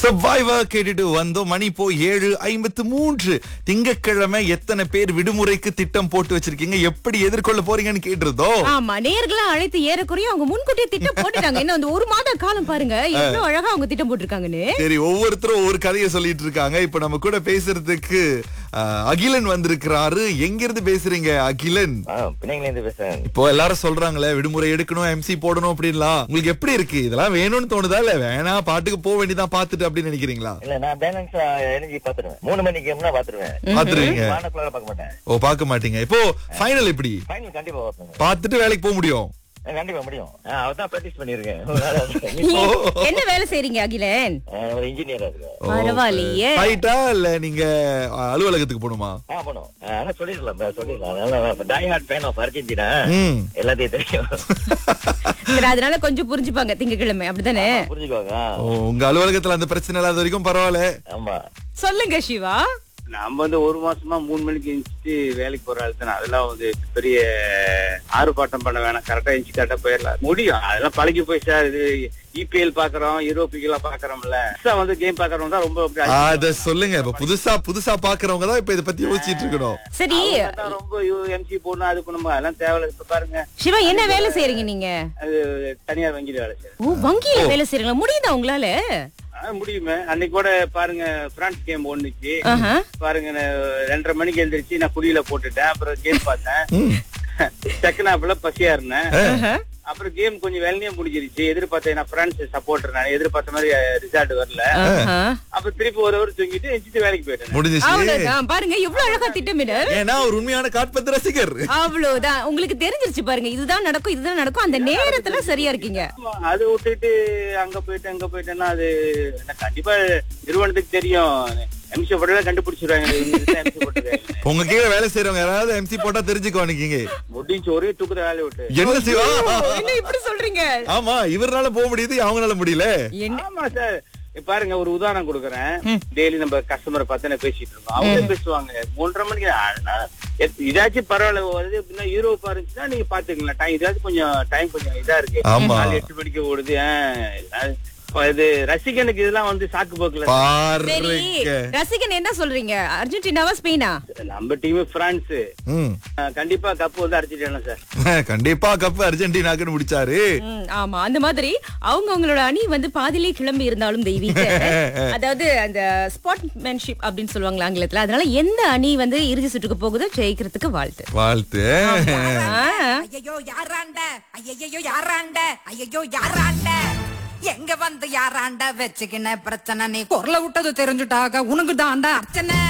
Survivor கேட்டுட்டு வந்தோம் மணி இப்போ ஏழு ஐம்பத்து மூன்று திங்கட்கிழமை எத்தனை பேர் விடுமுறைக்கு திட்டம் போட்டு வச்சிருக்கீங்க எப்படி எதிர்கொள்ள போறீங்கன்னு கேட்டிருந்தோம் ஆமா நேர்களை அழைத்து ஏறக்குறைய அவங்க முன்கூட்டியே திட்டம் போட்டுட்டாங்க இன்னும் அந்த ஒரு மாத காலம் பாருங்க எவ்வளவு அழகா அவங்க திட்டம் போட்டிருக்காங்கன்னு சரி ஒவ்வொருத்தரும் ஒவ்வொரு கதையை சொல்லிட்டு இருக்காங்க இப்ப நம்ம கூட பேசுறதுக்கு அஹ், அகிலன் வந்திருக்கிறாரு எங்க இருந்து பேசுறீங்க அகிலன் ஆ பிள்ளைங்கள இருந்து பேசுறேன் இப்போ எல்லாரும் சொல்றாங்களே விடுமுறை எடுக்கணும் எம்சி போடணும் அப்படின்லாம் உங்களுக்கு எப்படி இருக்கு இதெல்லாம் வேணும்னு தோணுதா இல்ல வேணாம் பாட்டுக்கு போக வேண்டியதான் பாத்துட்டு அப்படின்னு நினைக்கிறீங்களா இல்ல நான் பேலன்ஸ் எனர்ஜி பாத்துருவேன் மூணு மணி கேம்னா பாத்துருவேன் பாத்துருவீங்க வானக்குள்ள பார்க்க மாட்டேன் ஓ பார்க்க மாட்டீங்க இப்போ ஃபைனல் எப்படி ஃபைனல் கண்டிப்பா பார்ப்பேன் பார்த்துட்டு வேலைக்கு போக முடியும் கண்டிப்பா முடியும் ஆ, அவதான் பிராக்டிஸ் பண்ணிருக்கேன் நீங்க என்ன வேலை செய்றீங்க அகிலன் ஆ, ஒரு இன்ஜினியரா இருக்கு பரவாயில்லையே ரைட்டா இல்ல நீங்க அஹ், அலுவலகத்துக்கு போகணுமா ஆ பண்ணும் ஆ, ஆனா சொல்லிடலாம் பா, சொல்லிடலாம் அதனால die hard fan of Argentina ம் எல்லாத்தையும் தெரியும் சரி அதனால கொஞ்சம் புரிஞ்சுப்பாங்க திங்கட்கிழமை அப்படிதானே புரிஞ்சுக்கோங்க ஆ, ஓ, உங்க அலுவலகத்துல அந்த பிரச்சனை இல்லாத வரைக்கும் பரவாயில்ல ஆமா சொல்லுங்க சிவா நம்ம வந்து ஒரு மாசமா மூணு மணிக்கு எழுந்துட்டு வேலைக்கு போற ஆள் தானே அதெல்லாம் வந்து பெரிய ஆர்ப்பாட்டம் பண்ண வேணாம் கரெக்டா எழுந்து கரெக்டா போயிடலாம் முடியும் அதெல்லாம் பழகி போய் சார் இது இபிஎல் பாக்குறோம் யூரோப்பிக் எல்லாம் பாக்குறோம்ல புதுசா வந்து கேம் பாக்குறவங்க தான் ரொம்ப அப்படி அத சொல்லுங்க இப்ப புதுசா புதுசா பாக்குறவங்க தான் இப்ப இத பத்தி யோசிச்சிட்டு இருக்கணும் சரி அவங்க தான் ரொம்ப எம்சி போடணும் அது பண்ணுமா அதெல்லாம் தேவையில்ல இப்ப பாருங்க சிவா என்ன வேலை செய்றீங்க நீங்க அது தனியார் வங்கியில வேலை செய்யறேன் ஓ வங்கியில வேலை செய்றீங்களா முடியுதா உங்களால ஆ, முடியுமே அன்னைக்கு கூட பாருங்க பிரான்ஸ் கேம் ஒண்ணுச்சு ஆஹா. பாருங்க நான் ரெண்டரை மணிக்கு எழுந்திரிச்சு நான் குடியில போட்டுட்டேன் அப்புறம் கேம் பார்த்தேன் செகண்ட் ஹாப்ல பசியா இருந்தேன் ஆஹா. அப்புறம் கேம் கொஞ்சம் வெள்ளையே முடிஞ்சிருச்சு எதிர்பார்த்தேன் நான் பிரான்ஸ் சப்போர்ட்டர் நான் எதிர்பார்த்த மாதிரி ரிசல்ட் வரல ஆஹா. அப்புறம் திருப்பி ஒரு ஒரு தூங்கிட்டு எஞ்சிட்டு வேலைக்கு போயிட்டேன் முடிஞ்சிச்சு அவ்வளவுதான் பாருங்க எவ்வளவு அழகா திட்டமிடல் ஏன்னா ஒரு உண்மையான காட்பந்து ரசிகர் அவ்வளவுதான் உங்களுக்கு தெரிஞ்சிருச்சு பாருங்க இதுதான் நடக்கும் இதுதான் நடக்கும் அந்த நேரத்துல சரியா இருக்கீங்க ஆமா, அது விட்டுட்டு அங்க போயிட்டு அங்க போயிட்டேன்னா அது எனக்கு கண்டிப்பா நிறுவனத்துக்கு தெரியும் எம்சி போட்டதை கண்டுபிடிச்சிருவாங்க எம்சி போட்டுருக்காங்க உங்க கீழே வேலை செய்யறவங்க யாராவது எம்சி போட்டா தெரிஞ்சுக்கோ நிக்கீங்க முடிஞ்சு ஒரே தூக்குற வேலையை விட்டு என்ன சிவா என்ன இப்படி சொல்றீங்க ஆமா இவரால போக முடியுது அவங்களால முடியல என்ன ஆமா சார் இப்ப பாருங்க ஒரு உதாரணம் கொடுக்குறேன் டெய்லி நம்ம கஸ்டமரை பார்த்து பேசிட்டு இருக்கோம் அவங்க பேசுவாங்க மூன்றரை மணிக்கு அதனால எத்- இதாச்சும் பரவாயில்ல வருது அப்படின்னா யூரோப்பா இருந்துச்சுன்னா நீங்க பாத்துக்கலாம் டைம் இதாச்சும் கொஞ்சம் டைம் கொஞ்சம் இதா இருக்கு ஆமா. நாலு எட்டு மணிக்கு ஓடுது ஆ, அது- இப்ப இது ரசிகனுக்கு இதெல்லாம் வந்து சாக்கு போக்குல சரி பாருங்க ரசிகன் என்ன சொல்றீங்க அர்ஜென்டினாவா ஸ்பெயினா நம்ம டீம் பிரான்ஸ் ம். கண்டிப்பா கப் வந்து அடிச்சிட்டேன் சார் கண்டிப்பா கப் அர்ஜென்டினாக்குன்னு முடிச்சாரு ம், ஆமா அந்த மாதிரி அவங்க அவங்களோட அணி வந்து பாதியிலே கிளம்பி இருந்தாலும் தெய்வீக அதாவது அந்த ஸ்பாட்மேன்ஷிப் அப்படின்னு சொல்லுவாங்க ஆங்கிலத்துல அதனால எந்த அணி வந்து இறுதி சுற்றுக்கு போகுதோ ஜெயிக்கிறதுக்கு வாழ்த்து வாழ்த்து ஆ. ஐயையோ யாராண்ட ஐயையோ யாராண்ட ஐயையோ யாராண்ட எங்க வந்து யாராண்ட வச்சுக்கின பிரச்சனை நீ குரல விட்டது தெரிஞ்சுட்டாக உனக்கு தாண்டா அர்ச்சனை